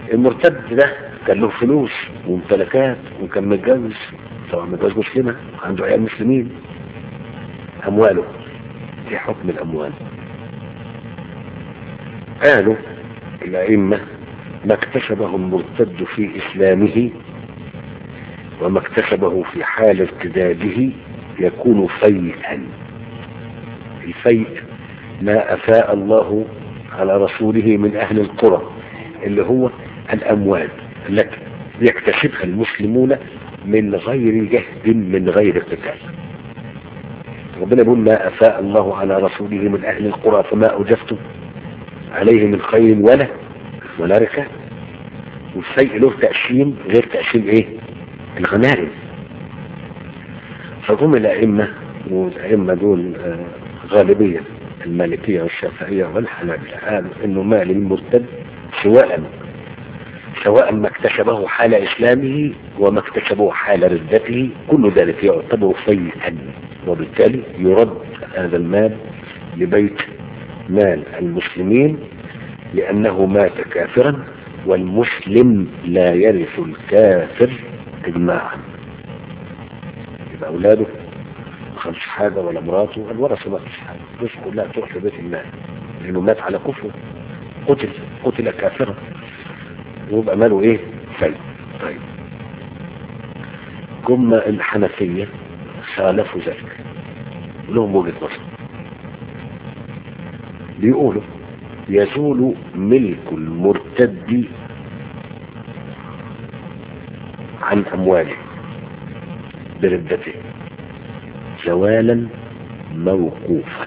المرتد ده كان له فلوس وممتلكات وكان متجوز طبعا متجوز مسلمة عنده عيال مسلمين أمواله في حكم الأموال قالوا الأئمة ما اكتسبه المرتد في إسلامه وما اكتسبه في حال ارتداده يكون فيئا الفيء ما أفاء الله على رسوله من أهل القرى اللي هو الأموال التي يكتسبها المسلمون من غير جهد من غير قتال ربنا يقول ما أفاء الله على رسوله من أهل القرى فما أوجفتم عليه من خير ولا ولا ركاب والشيء له تقسيم غير تقسيم ايه الغنائم فهم الأئمة والأئمة دول آه غالبية المالكية والشافعية والحنابلة قالوا انه مال المرتد سواء سواء ما اكتسبه حال اسلامه وما اكتسبه حال ردته كل ذلك يعتبر فيئا وبالتالي يرد هذا المال لبيت مال المسلمين لأنه مات كافرا والمسلم لا يرث الكافر إجماعا يبقى أولاده خمس حاجة ولا مراته الورثة ما فيش حاجة بس كلها تروح لبيت المال لأنه مات على كفره قتل قتل كافرا ويبقى ماله إيه؟ فيء طيب جم الحنفية خالفوا ذلك لهم وجهة نظر بيقولوا يزول ملك المرتد عن أمواله بردته زوالا موقوفا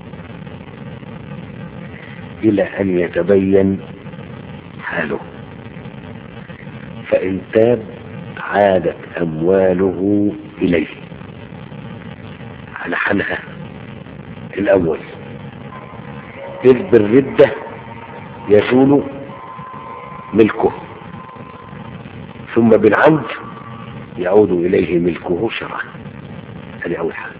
إلى أن يتبين حاله فإن تاب عادت أمواله إليه على حنها الأول إذ بالردة يزول ملكه ثم بالعمد يعود إليه ملكه شرعا هذه أول حاجة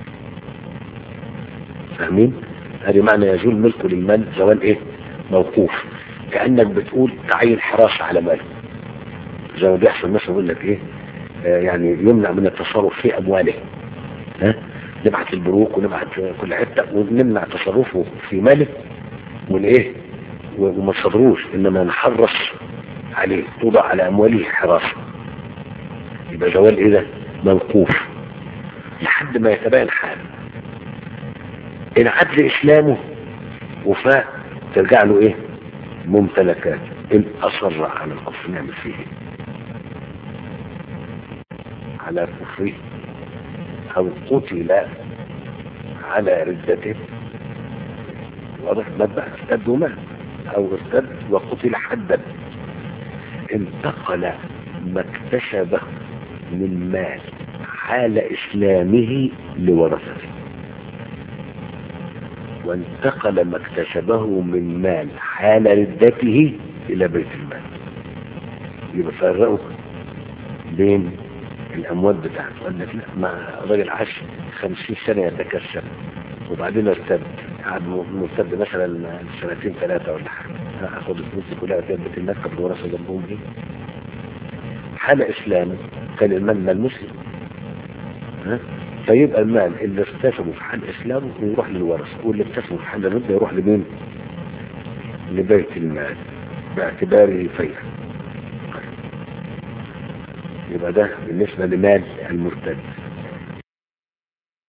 فاهمين؟ هذه معنى يزول ملكه للمال زوال إيه؟ موقوف كأنك بتقول تعين حراسة على ماله زي ما بيحصل مثلا يقول لك إيه؟ آه يعني يمنع من التصرف في أمواله ها؟ نبعت البنوك ونبعت كل حتة ونمنع تصرفه في ماله من ايه وما تصدروش انما نحرص عليه توضع على امواله حراسة يبقى زوال ايه ده موقوف لحد ما يتبين حاله ان عدل اسلامه وفاء ترجع له ايه ممتلكات ان اصر على الكفر نعمل فيه على كفره او قتل على ردته واضح مذبح ارتد ومات او ارتد وقتل حدا انتقل ما اكتسبه من مال حال اسلامه لورثته وانتقل ما اكتسبه من مال حال ردته الى بيت المال يبقى فرقوا بين الاموال بتاعته قال لك لا ما راجل عاش 50 سنه يتكسب وبعدين ارتد قعد مرتد مثلا سنتين ثلاثه ولا حاجه هاخد الفلوس دي كلها في بيت المال طب الورثه جنبهم ايه؟ حال اسلامه كان المال مال مسلم ها فيبقى المال اللي اكتسبه في حال اسلامه يروح للورثه واللي اكتسبه في حال الرده يروح لمين؟ لبيت المال باعتباره فيئا يبقى ده بالنسبة لمال المرتد